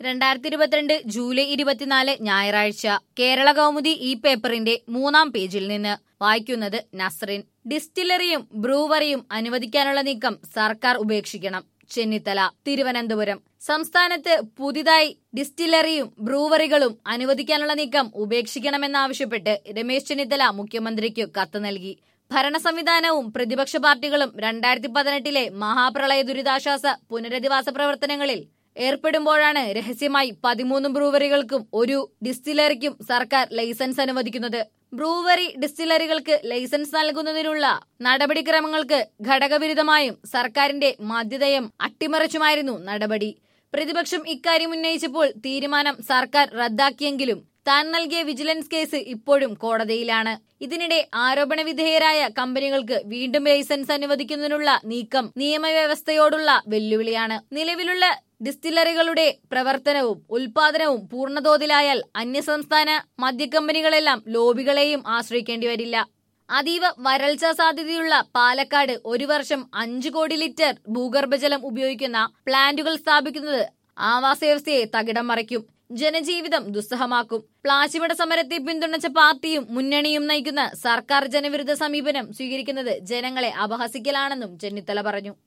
രണ്ടായിരത്തി ഇരുപത്തിരണ്ട് ജൂലൈ ഇരുപത്തിനാല് ഞായറാഴ്ച കേരള കൗമുദി ഈ പേപ്പറിന്റെ മൂന്നാം പേജിൽ നിന്ന് വായിക്കുന്നത് നസ്റിൻ ഡിസ്റ്റിലറിയും ബ്രൂവറിയും അനുവദിക്കാനുള്ള നീക്കം സർക്കാർ ഉപേക്ഷിക്കണം ചെന്നിത്തല തിരുവനന്തപുരം സംസ്ഥാനത്ത് പുതിയതായി ഡിസ്റ്റിലറിയും ബ്രൂവറികളും അനുവദിക്കാനുള്ള നീക്കം ഉപേക്ഷിക്കണമെന്നാവശ്യപ്പെട്ട് രമേശ് ചെന്നിത്തല മുഖ്യമന്ത്രിക്ക് കത്ത് നൽകി ഭരണ സംവിധാനവും പ്രതിപക്ഷ പാർട്ടികളും രണ്ടായിരത്തി പതിനെട്ടിലെ മഹാപ്രളയ ദുരിതാശ്വാസ പുനരധിവാസ പ്രവർത്തനങ്ങളിൽ ഏർപ്പെടുമ്പോഴാണ് രഹസ്യമായി പതിമൂന്ന് ബ്രൂവറികൾക്കും ഒരു ഡിസ്റ്റിലറിക്കും സർക്കാർ ലൈസൻസ് അനുവദിക്കുന്നത് ബ്രൂവറി ഡിസ്റ്റിലറികൾക്ക് ലൈസൻസ് നൽകുന്നതിനുള്ള നടപടിക്രമങ്ങൾക്ക് ഘടകവിരുദ്ധമായും സർക്കാരിന്റെ മദ്യതയം അട്ടിമറിച്ചുമായിരുന്നു നടപടി പ്രതിപക്ഷം ഇക്കാര്യം ഉന്നയിച്ചപ്പോൾ തീരുമാനം സർക്കാർ റദ്ദാക്കിയെങ്കിലും താൻ നൽകിയ വിജിലൻസ് കേസ് ഇപ്പോഴും കോടതിയിലാണ് ഇതിനിടെ ആരോപണ വിധേയരായ കമ്പനികൾക്ക് വീണ്ടും ലൈസൻസ് അനുവദിക്കുന്നതിനുള്ള നീക്കം നിയമവ്യവസ്ഥയോടുള്ള വെല്ലുവിളിയാണ് നിലവിലുള്ള ഡിസ്റ്റിലറികളുടെ പ്രവർത്തനവും ഉൽപാദനവും പൂർണ്ണതോതിലായാൽ അന്യസംസ്ഥാന മദ്യക്കമ്പനികളെല്ലാം ലോബികളെയും ആശ്രയിക്കേണ്ടി വരില്ല അതീവ വരൾച്ച സാധ്യതയുള്ള പാലക്കാട് ഒരു വർഷം അഞ്ചു കോടി ലിറ്റർ ഭൂഗർഭജലം ഉപയോഗിക്കുന്ന പ്ലാന്റുകൾ സ്ഥാപിക്കുന്നത് ആവാസ വ്യവസ്ഥയെ തകിടം മറിക്കും ജനജീവിതം ദുസ്സഹമാക്കും പ്ലാച്ചിമട സമരത്തെ പിന്തുണച്ച പാർട്ടിയും മുന്നണിയും നയിക്കുന്ന സർക്കാർ ജനവിരുദ്ധ സമീപനം സ്വീകരിക്കുന്നത് ജനങ്ങളെ അപഹസിക്കലാണെന്നും ചെന്നിത്തല പറഞ്ഞു